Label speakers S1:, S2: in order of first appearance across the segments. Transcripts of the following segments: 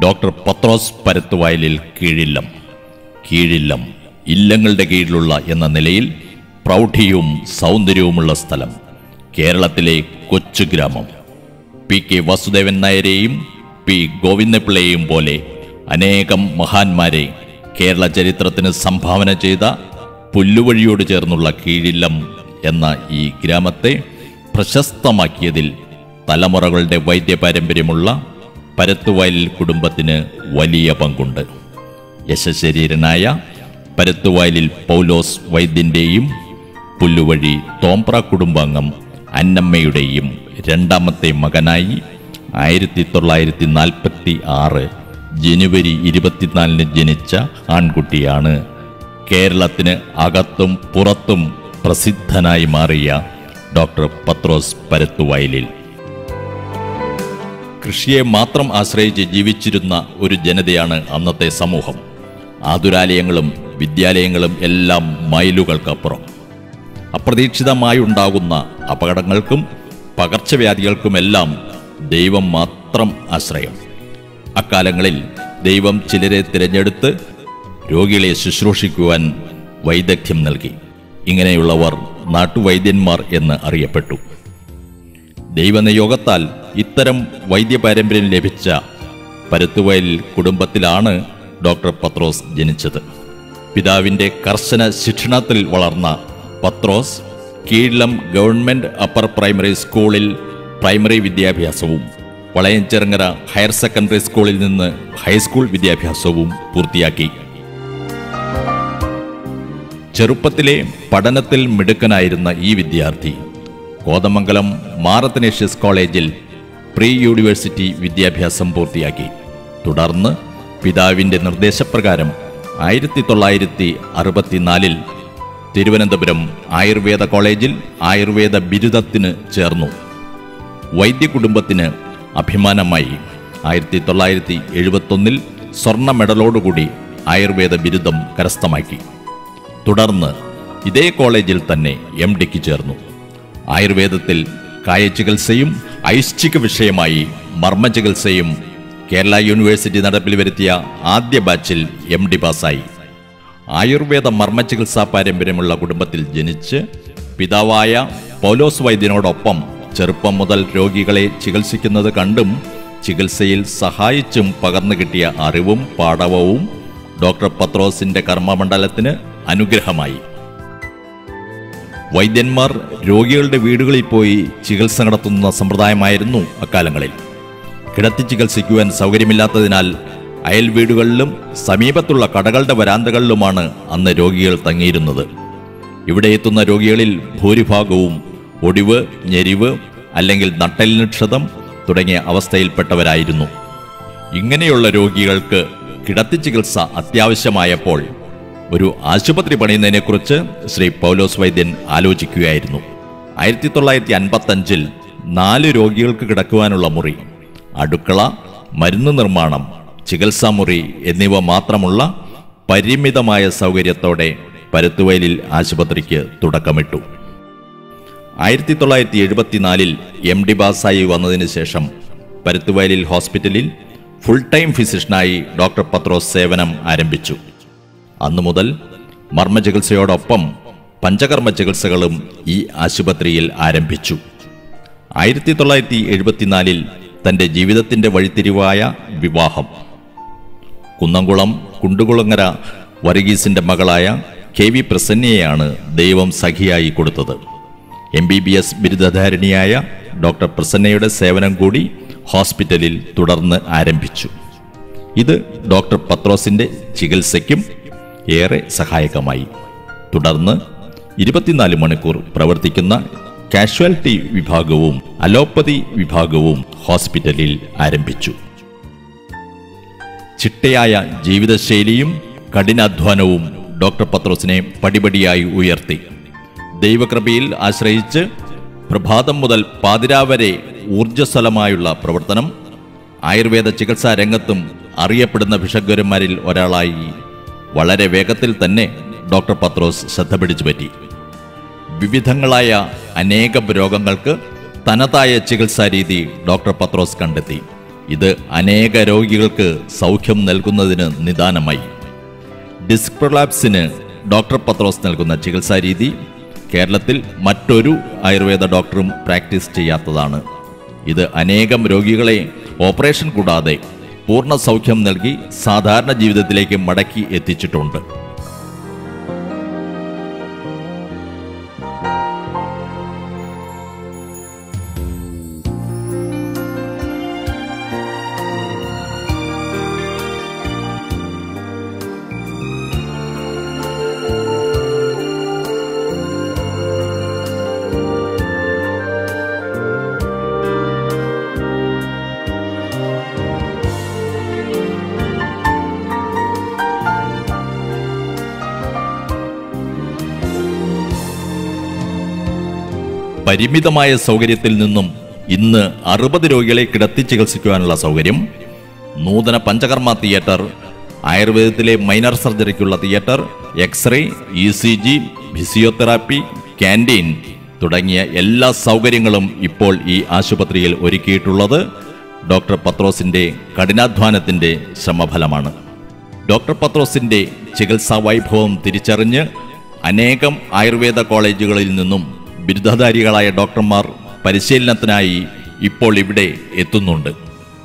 S1: doctor പത്രോസ് പരത്തുവയലിൽ കീഴില്ലം കീഴില്ലം ഇല്ലങ്ങളുടെ കീഴിലുള്ള എന്ന നിലയിൽ പ്രൗഢിയും സൗന്ദര്യവുമുള്ള സ്ഥലം കേരളത്തിലെ കൊച്ചു ഗ്രാമം പി കെ വസുദേവൻ നായരെയും പി ഗോവിന്ദപിള്ളയെയും പോലെ അനേകം മഹാന്മാരെ കേരള ചരിത്രത്തിന് സംഭാവന ചെയ്ത പുല്ലുവഴിയോട് ചേർന്നുള്ള കീഴില്ലം എന്ന ഈ ഗ്രാമത്തെ പ്രശസ്തമാക്കിയതിൽ തലമുറകളുടെ വൈദ്യപാരമ്പര്യമുള്ള പരത്തുവയൽ കുടുംബത്തിന് വലിയ പങ്കുണ്ട് യശശരീരനായ പരത്തുവയലിൽ പൗലോസ് വൈദ്യന്റെയും പുല്ലുവഴി തോമ്പ്ര കുടുംബാംഗം അന്നമ്മയുടെയും രണ്ടാമത്തെ മകനായി ആയിരത്തി തൊള്ളായിരത്തി നാൽപ്പത്തി ആറ് ജനുവരി ഇരുപത്തിനാലിന് ജനിച്ച ആൺകുട്ടിയാണ് കേരളത്തിന് അകത്തും പുറത്തും പ്രസിദ്ധനായി മാറിയ ഡോക്ടർ പത്രോസ് പരത്തുവയലിൽ കൃഷിയെ മാത്രം ആശ്രയിച്ച് ജീവിച്ചിരുന്ന ഒരു ജനതയാണ് അന്നത്തെ സമൂഹം ആതുരാലയങ്ങളും വിദ്യാലയങ്ങളും എല്ലാം മൈലുകൾക്കപ്പുറം അപ്രതീക്ഷിതമായി ഉണ്ടാകുന്ന അപകടങ്ങൾക്കും പകർച്ചവ്യാധികൾക്കുമെല്ലാം ദൈവം മാത്രം ആശ്രയം അക്കാലങ്ങളിൽ ദൈവം ചിലരെ തിരഞ്ഞെടുത്ത് രോഗികളെ ശുശ്രൂഷിക്കുവാൻ വൈദഗ്ധ്യം നൽകി ഇങ്ങനെയുള്ളവർ നാട്ടുവൈദ്യന്മാർ എന്ന് അറിയപ്പെട്ടു ദൈവനിയോഗത്താൽ ഇത്തരം വൈദ്യപാരമ്പര്യം ലഭിച്ച പരുത്തുവയൽ കുടുംബത്തിലാണ് ഡോക്ടർ പത്രോസ് ജനിച്ചത് പിതാവിന്റെ കർശന ശിക്ഷണത്തിൽ വളർന്ന Pathros Keezhillam government upper primary സ്കൂളിൽ പ്രൈമറി വിദ്യാഭ്യാസവും വളയഞ്ചിറങ്ങര ഹയർ സെക്കൻഡറി സ്കൂളിൽ നിന്ന് ഹൈസ്കൂൾ വിദ്യാഭ്യാസവും പൂർത്തിയാക്കി ചെറുപ്പത്തിലെ പഠനത്തിൽ മിടുക്കനായിരുന്ന ഈ വിദ്യാർത്ഥി കോതമംഗലം മാറത്തനേഷ്യസ് കോളേജിൽ പ്രീ യൂണിവേഴ്സിറ്റി വിദ്യാഭ്യാസം പൂർത്തിയാക്കി തുടർന്ന് പിതാവിന്റെ നിർദ്ദേശപ്രകാരം ആയിരത്തി തൊള്ളായിരത്തി അറുപത്തിനാലിൽ തിരുവനന്തപുരം ആയുർവേദ കോളേജിൽ ആയുർവേദ ബിരുദത്തിന് ചേർന്നു വൈദ്യ കുടുംബത്തിന് അഭിമാനമായി ആയിരത്തി തൊള്ളായിരത്തി എഴുപത്തൊന്നിൽ സ്വർണ്ണ മെഡലോടുകൂടി ആയുർവേദ ബിരുദം കരസ്ഥമാക്കി തുടർന്ന് ഇതേ കോളേജിൽ തന്നെ എം ഡിക്ക് ചേർന്നു ആയുർവേദത്തിൽ കായചികിത്സയും ഐശ്ചിക വിഷയമായി മർമ്മചികിത്സയും കേരള യൂണിവേഴ്സിറ്റി നടപ്പിൽ വരുത്തിയ ആദ്യ ബാച്ചിൽ എം ഡി പാസ്സായി ആയുർവേദ മർമ്മചികിത്സാ പാരമ്പര്യമുള്ള കുടുംബത്തിൽ ജനിച്ച് പിതാവായ പൗലോസ് വൈദ്യനോടൊപ്പം ചെറുപ്പം മുതൽ രോഗികളെ ചികിത്സിക്കുന്നത് കണ്ടും ചികിത്സയിൽ സഹായിച്ചും പകർന്നു കിട്ടിയ അറിവും പാടവവും ഡോക്ടർ പത്രോസിന്റെ കർമ്മമണ്ഡലത്തിന് അനുഗ്രഹമായി വൈദ്യന്മാർ രോഗികളുടെ വീടുകളിൽ പോയി ചികിത്സ നടത്തുന്ന സമ്പ്രദായമായിരുന്നു അക്കാലങ്ങളിൽ കിടത്തി ചികിത്സിക്കുവാൻ സൗകര്യമില്ലാത്തതിനാൽ അയൽ വീടുകളിലും സമീപത്തുള്ള കടകളുടെ വരാന്തകളിലുമാണ് അന്ന് രോഗികൾ തങ്ങിയിരുന്നത് ഇവിടെ എത്തുന്ന രോഗികളിൽ ഭൂരിഭാഗവും ഒടിവ് ഞെരിവ് അല്ലെങ്കിൽ നട്ടെല്ലിന് ക്ഷതം തുടങ്ങിയ അവസ്ഥയിൽപ്പെട്ടവരായിരുന്നു ഇങ്ങനെയുള്ള രോഗികൾക്ക് കിടത്തി ചികിത്സ അത്യാവശ്യമായപ്പോൾ ഒരു ആശുപത്രി പണിയുന്നതിനെക്കുറിച്ച് ശ്രീ പൗലോസ് വൈദ്യൻ ആലോചിക്കുകയായിരുന്നു ആയിരത്തി തൊള്ളായിരത്തി അൻപത്തഞ്ചിൽ നാല് രോഗികൾക്ക് കിടക്കുവാനുള്ള മുറി അടുക്കള മരുന്ന് നിർമ്മാണം ചികിത്സാമുറി എന്നിവ മാത്രമുള്ള പരിമിതമായ സൗകര്യത്തോടെ പരുത്തുവയലിൽ ആശുപത്രിക്ക് തുടക്കമിട്ടു ആയിരത്തി തൊള്ളായിരത്തി എഴുപത്തിനാലിൽ എം ഡി പാസ്സായി വന്നതിന് ശേഷം പരുത്തുവയലിൽ ഹോസ്പിറ്റലിൽ ഫുൾ ടൈം ഫിസിഷ്യനായി ഡോക്ടർ പത്രോസ് സേവനം ആരംഭിച്ചു അന്നു മുതൽ മർമ്മചികിത്സയോടൊപ്പം പഞ്ചകർമ്മ ചികിത്സകളും ഈ ആശുപത്രിയിൽ ആരംഭിച്ചു ആയിരത്തി തൊള്ളായിരത്തി എഴുപത്തിനാലിൽ തന്റെ ജീവിതത്തിന്റെ വഴിത്തിരിവായ വിവാഹം കുന്നംകുളം കുണ്ടുകുളങ്ങര വർഗീസിന്റെ മകളായ കെ വി പ്രസന്നയെയാണ് ദൈവം സഖിയായി കൊടുത്തത് എം ബി ബി എസ് ബിരുദധാരിണിയായ ഡോക്ടർ പ്രസന്നയുടെ സേവനം കൂടി ഹോസ്പിറ്റലിൽ തുടർന്ന് ആരംഭിച്ചു ഇത് ഡോക്ടർ പത്രോസിന്റെ ചികിത്സയ്ക്കും ഏറെ സഹായകമായി തുടർന്ന് ഇരുപത്തിനാല് മണിക്കൂർ പ്രവർത്തിക്കുന്ന കാഷ്വാലിറ്റി വിഭാഗവും അലോപ്പതി വിഭാഗവും ഹോസ്പിറ്റലിൽ ആരംഭിച്ചു ചിട്ടയായ ജീവിതശൈലിയും കഠിനാധ്വാനവും ഡോക്ടർ പത്രോസിനെ പടിപടിയായി ഉയർത്തി ദൈവകൃപയിൽ ആശ്രയിച്ച് പ്രഭാതം മുതൽ പാതിരാ വരെ ഊർജ്ജസ്വലമായുള്ള പ്രവർത്തനം ആയുർവേദ ചികിത്സാ രംഗത്തും അറിയപ്പെടുന്ന ഭിഷഗ്വരന്മാരിൽ ഒരാളായി വളരെ വേഗത്തിൽ തന്നെ ഡോക്ടർ പത്രോസ് ശ്രദ്ധ പിടിച്ചു പറ്റി വിവിധങ്ങളായ അനേകം രോഗങ്ങൾക്ക് തനതായ ചികിത്സാ രീതി ഡോക്ടർ പത്രോസ് കണ്ടെത്തി ഇത് അനേക രോഗികൾക്ക് സൗഖ്യം നൽകുന്നതിന് നിദാനമായി ഡിസ്ക് പ്രൊലാപ്സിന് ഡോക്ടർ പത്രോസ് നൽകുന്ന ചികിത്സാ രീതി കേരളത്തിൽ മറ്റൊരു ആയുർവേദ ഡോക്ടറും പ്രാക്ടീസ് ചെയ്യാത്തതാണ് ഇത് അനേകം രോഗികളെ ഓപ്പറേഷൻ കൂടാതെ പൂർണ്ണ സൗഖ്യം നൽകി സാധാരണ ജീവിതത്തിലേക്ക് മടക്കി എത്തിച്ചിട്ടുണ്ട് പരിമിതമായ സൗകര്യത്തിൽ നിന്നും ഇന്ന് അറുപത് രോഗികളെ കിടത്തി ചികിത്സിക്കുവാനുള്ള സൗകര്യം നൂതന പഞ്ചകർമ്മ തിയേറ്റർ ആയുർവേദത്തിലെ മൈനർ സർജറിക്കുള്ള theatre X-ray E C G physiotherapy canteen തുടങ്ങിയ എല്ലാ സൗകര്യങ്ങളും ഇപ്പോൾ ഈ ആശുപത്രിയിൽ ഒരുക്കിയിട്ടുള്ളത് ഡോക്ടർ പത്രോസിന്റെ കഠിനാധ്വാനത്തിന്റെ ശ്രമഫലമാണ് ഡോക്ടർ പത്രോസിന്റെ ചികിത്സാ വൈഭവം തിരിച്ചറിഞ്ഞ് അനേകം ആയുർവേദ കോളേജുകളിൽ നിന്നും ബിരുദധാരികളായ ഡോക്ടർമാർ പരിശീലനത്തിനായി ഇപ്പോൾ ഇവിടെ എത്തുന്നുണ്ട്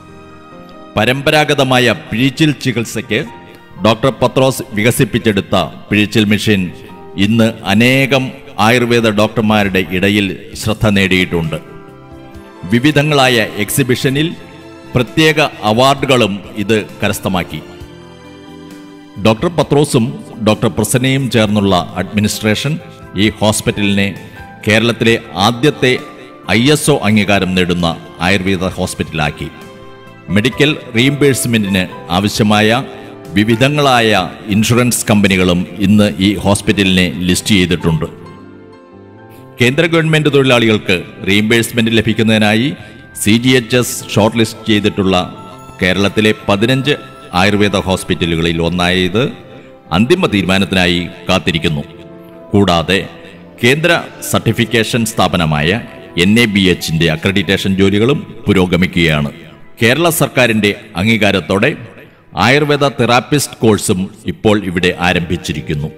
S1: പരമ്പരാഗതമായ പിഴിച്ചിൽ ചികിത്സയ്ക്ക് ഡോക്ടർ പത്രോസ് വികസിപ്പിച്ചെടുത്ത പിഴിച്ചിൽ മെഷീൻ ഇന്ന് അനേകം ആയുർവേദ ഡോക്ടർമാരുടെ ഇടയിൽ ശ്രദ്ധ നേടിയിട്ടുണ്ട് വിവിധങ്ങളായ എക്സിബിഷനിൽ പ്രത്യേക അവാർഡുകളും ഇത് കരസ്ഥമാക്കി ഡോക്ടർ പത്രോസും ഡോക്ടർ പ്രസന്നയും ചേർന്നുള്ള അഡ്മിനിസ്ട്രേഷൻ ഈ ഹോസ്പിറ്റലിനെ കേരളത്തിലെ ആദ്യത്തെ ഐ എസ് ഒ അംഗീകാരം നേടുന്ന ആയുർവേദ ഹോസ്പിറ്റലാക്കി മെഡിക്കൽ റീഇംബേഴ്സ്മെന്റിന് ആവശ്യമായ വിവിധങ്ങളായ ഇൻഷുറൻസ് കമ്പനികളും ഇന്ന് ഈ ഹോസ്പിറ്റലിനെ ലിസ്റ്റ് ചെയ്തിട്ടുണ്ട് കേന്ദ്ര ഗവൺമെന്റ് തൊഴിലാളികൾക്ക് റീഇംബേഴ്സ്മെന്റ് ലഭിക്കുന്നതിനായി C G H S shortlist ചെയ്തിട്ടുള്ള കേരളത്തിലെ പതിനഞ്ച് ആയുർവേദ ഹോസ്പിറ്റലുകളിൽ ഒന്നായ ഇത് അന്തിമ തീരുമാനത്തിനായി കാത്തിരിക്കുന്നു കൂടാതെ കേന്ദ്ര സർട്ടിഫിക്കേഷൻ സ്ഥാപനമായ എൻ എ ബി എച്ചിന്റെ അക്രഡിറ്റേഷൻ ജോലികളും പുരോഗമിക്കുകയാണ് കേരള സർക്കാരിന്റെ അംഗീകാരത്തോടെ ആയുർവേദ തെറാപ്പിസ്റ്റ് കോഴ്സും ഇപ്പോൾ ഇവിടെ ആരംഭിച്ചിരിക്കുന്നു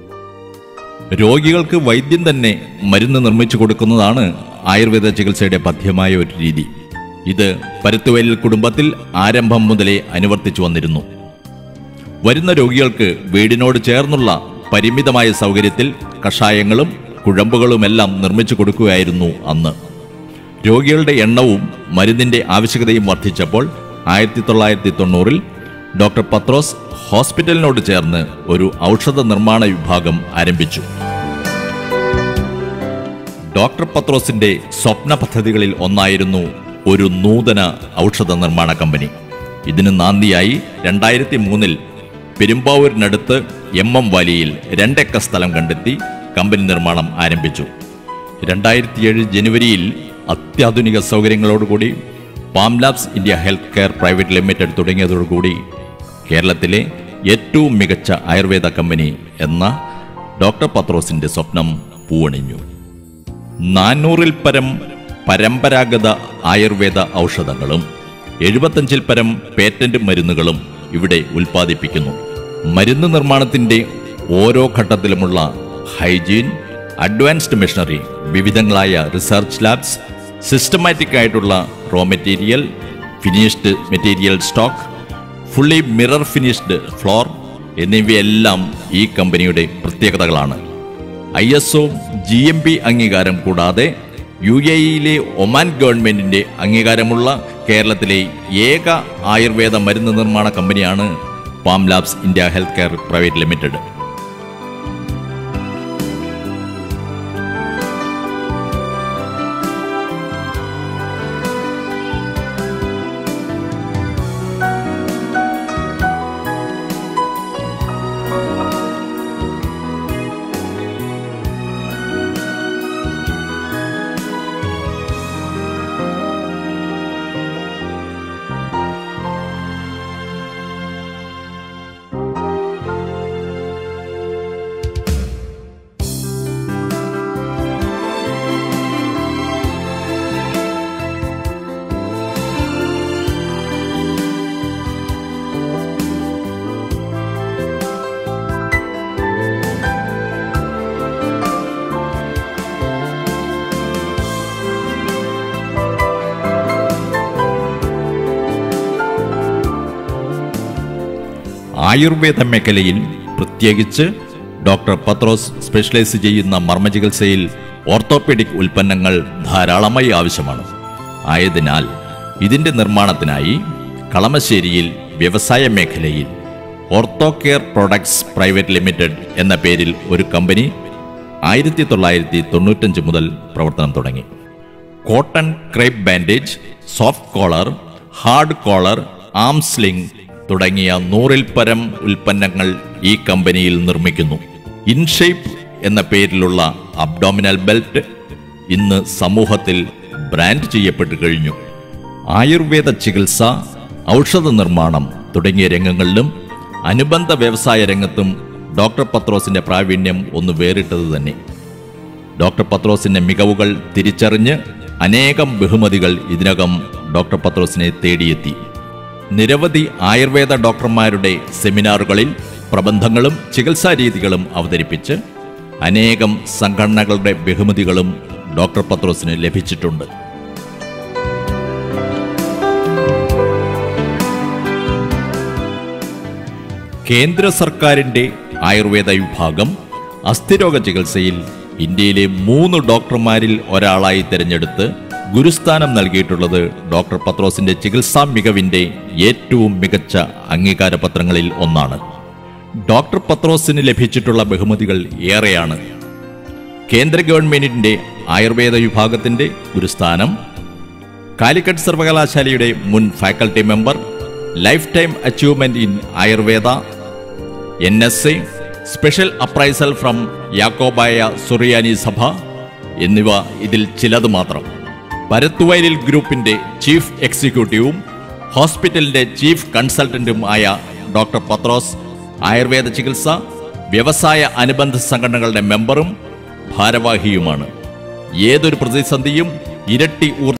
S1: രോഗികൾക്ക് വൈദ്യം തന്നെ മരുന്ന് നിർമ്മിച്ചു കൊടുക്കുന്നതാണ് ആയുർവേദ ചികിത്സയുടെ പഥ്യമായ ഒരു രീതി ഇത് പരുത്തുവയലിൽ കുടുംബത്തിൽ ആരംഭം മുതലേ അനുവർത്തിച്ചു വന്നിരുന്നു വരുന്ന രോഗികൾക്ക് വീടിനോട് ചേർന്നുള്ള പരിമിതമായ സൗകര്യത്തിൽ കഷായങ്ങളും കുഴമ്പുകളുമെല്ലാം നിർമ്മിച്ചു കൊടുക്കുകയായിരുന്നു അന്ന് രോഗികളുടെ എണ്ണവും മരുന്നിന്റെ ആവശ്യകതയും വർദ്ധിച്ചപ്പോൾ ആയിരത്തി തൊള്ളായിരത്തി തൊണ്ണൂറിൽ ഡോക്ടർ പത്രോസ് ഹോസ്പിറ്റലിനോട് ചേർന്ന് ഒരു ഔഷധ നിർമ്മാണ വിഭാഗം ആരംഭിച്ചു ഡോക്ടർ പത്രോസിന്റെ സ്വപ്ന പദ്ധതികളിൽ ഒന്നായിരുന്നു ഒരു നൂതന ഔഷധ നിർമ്മാണ കമ്പനി ഇതിന് നാന്ദിയായി രണ്ടായിരത്തി മൂന്നിൽ പെരുമ്പാവൂരിനടുത്ത് എം എം വാലിയിൽ രണ്ടേക്കർ സ്ഥലം കണ്ടെത്തി കമ്പനി നിർമ്മാണം ആരംഭിച്ചു രണ്ടായിരത്തിയേഴ് ജനുവരിയിൽ അത്യാധുനിക സൗകര്യങ്ങളോടുകൂടി Palm Labs India healthcare private limited തുടങ്ങിയതോടുകൂടി കേരളത്തിലെ ഏറ്റവും മികച്ച ആയുർവേദ കമ്പനി എന്ന ഡോക്ടർ പത്രോസിന്റെ സ്വപ്നം പൂവണിഞ്ഞു നാനൂറിൽ പരം പരമ്പരാഗത ആയുർവേദ ഔഷധങ്ങളും എഴുപത്തഞ്ചിൽ പരം പേറ്റന്റ് മരുന്നുകളും ഇവിടെ ഉൽപ്പാദിപ്പിക്കുന്നു മരുന്ന് നിർമ്മാണത്തിന്റെ ഓരോ ഘട്ടത്തിലുമുള്ള ഹൈജീൻ അഡ്വാൻസ്ഡ് മെഷീനറി വിവിധങ്ങളായ റിസർച്ച് ലാബ്സ് സിസ്റ്റമാറ്റിക് ആയിട്ടുള്ള raw material finished material stock fully mirror finished floor എന്നിവയെല്ലാം ഈ കമ്പനിയുടെ പ്രത്യേകതകളാണ് I S O G M P അംഗീകാരം കൂടാതെ യു എ ഇയിലെ ഒമാൻ ഗവൺമെന്റിന്റെ അംഗീകാരമുള്ള കേരളത്തിലെ ഏക ആയുർവേദ മരുന്ന് നിർമ്മാണ കമ്പനിയാണ് Palm Labs India healthcare private limited Ayurveda മേഖലയിൽ പ്രത്യേകിച്ച് ഡോക്ടർ പത്രോസ് സ്പെഷ്യലൈസ് ചെയ്യുന്ന മർമ്മചികിത്സയിൽ ഓർത്തോപെഡിക് ഉൽപ്പന്നങ്ങൾ ധാരാളമായി ആവശ്യമാണ് ആയതിനാൽ ഇതിന്റെ നിർമ്മാണത്തിനായി കളമശ്ശേരിയിൽ വ്യവസായ മേഖലയിൽ ortho care products private limited എന്ന പേരിൽ ഒരു കമ്പനി ആയിരത്തി തൊള്ളായിരത്തി തൊണ്ണൂറ്റഞ്ച് മുതൽ പ്രവർത്തനം തുടങ്ങി cotton crepe bandage soft collar hard collar arm sling തുടങ്ങിയ നൂറിൽ പരം ഉൽപ്പന്നങ്ങൾ ഈ കമ്പനിയിൽ നിർമ്മിക്കുന്നു ഇൻഷേപ്പ് എന്ന പേരിലുള്ള അബ്ഡോമിനൽ ബെൽറ്റ് ഇന്ന് സമൂഹത്തിൽ ബ്രാൻഡ് ചെയ്യപ്പെട്ടു കഴിഞ്ഞു ആയുർവേദ ചികിത്സ ഔഷധ നിർമ്മാണം തുടങ്ങിയ രംഗങ്ങളിലും അനുബന്ധ വ്യവസായ രംഗത്തും ഡോക്ടർ പത്രോസിന്റെ പ്രാവീണ്യം ഒന്ന് വേറിട്ടത് തന്നെ ഡോക്ടർ പത്രോസിന്റെ മികവുകൾ തിരിച്ചറിഞ്ഞ് അനേകം ബഹുമതികൾ ഇതിനകം ഡോക്ടർ പത്രോസിനെ തേടിയെത്തി നിരവധി ആയുർവേദ ഡോക്ടർമാരുടെ സെമിനാറുകളിൽ പ്രബന്ധങ്ങളും ചികിത്സാ രീതികളും അവതരിപ്പിച്ച് അനേകം സംഘടനകളുടെ ബഹുമതികളും ഡോക്ടർ പത്രോസിന് ലഭിച്ചിട്ടുണ്ട് കേന്ദ്ര സർക്കാരിന്റെ ആയുർവേദ വിഭാഗം അസ്ഥിരോഗ ചികിത്സയിൽ ഇന്ത്യയിലെ മൂന്ന് ഡോക്ടർമാരിൽ ഒരാളായി തിരഞ്ഞെടുത്ത് ഗുരുസ്ഥാനം നൽകിയിട്ടുള്ളത് ഡോക്ടർ പത്രോസിന്റെ ചികിത്സാ മികവിന്റെ ഏറ്റവും മികച്ച അംഗീകാര പത്രങ്ങളിൽ ഒന്നാണ് ഡോക്ടർ പത്രോസിന് ലഭിച്ചിട്ടുള്ള ബഹുമതികൾ ഏറെയാണ് കേന്ദ്ര ഗവൺമെന്റിന്റെ ആയുർവേദ വിഭാഗത്തിന്റെ ഗുരുസ്ഥാനം കാലിക്കറ്റ് സർവകലാശാലയുടെ മുൻ faculty member lifetime achievement in Ayurveda N S A special appraisal from Yakobaya Suriyani Sabha എന്നിവ ഇതിൽ ചിലത് മാത്രം പരത്തുവയലിൽ ഗ്രൂപ്പിന്റെ ചീഫ് എക്സിക്യൂട്ടീവും ഹോസ്പിറ്റലിന്റെ ചീഫ് കൺസൾട്ടന്റും ആയ ഡോക്ടർ പത്രോസ് ആയുർവേദ ചികിത്സ വ്യവസായ അനുബന്ധ സംഘടനകളുടെ മെമ്പറും ഭാരവാഹിയുമാണ് ഏതൊരു പ്രതിസന്ധിയും ഇരട്ടി ഊർജ്ജ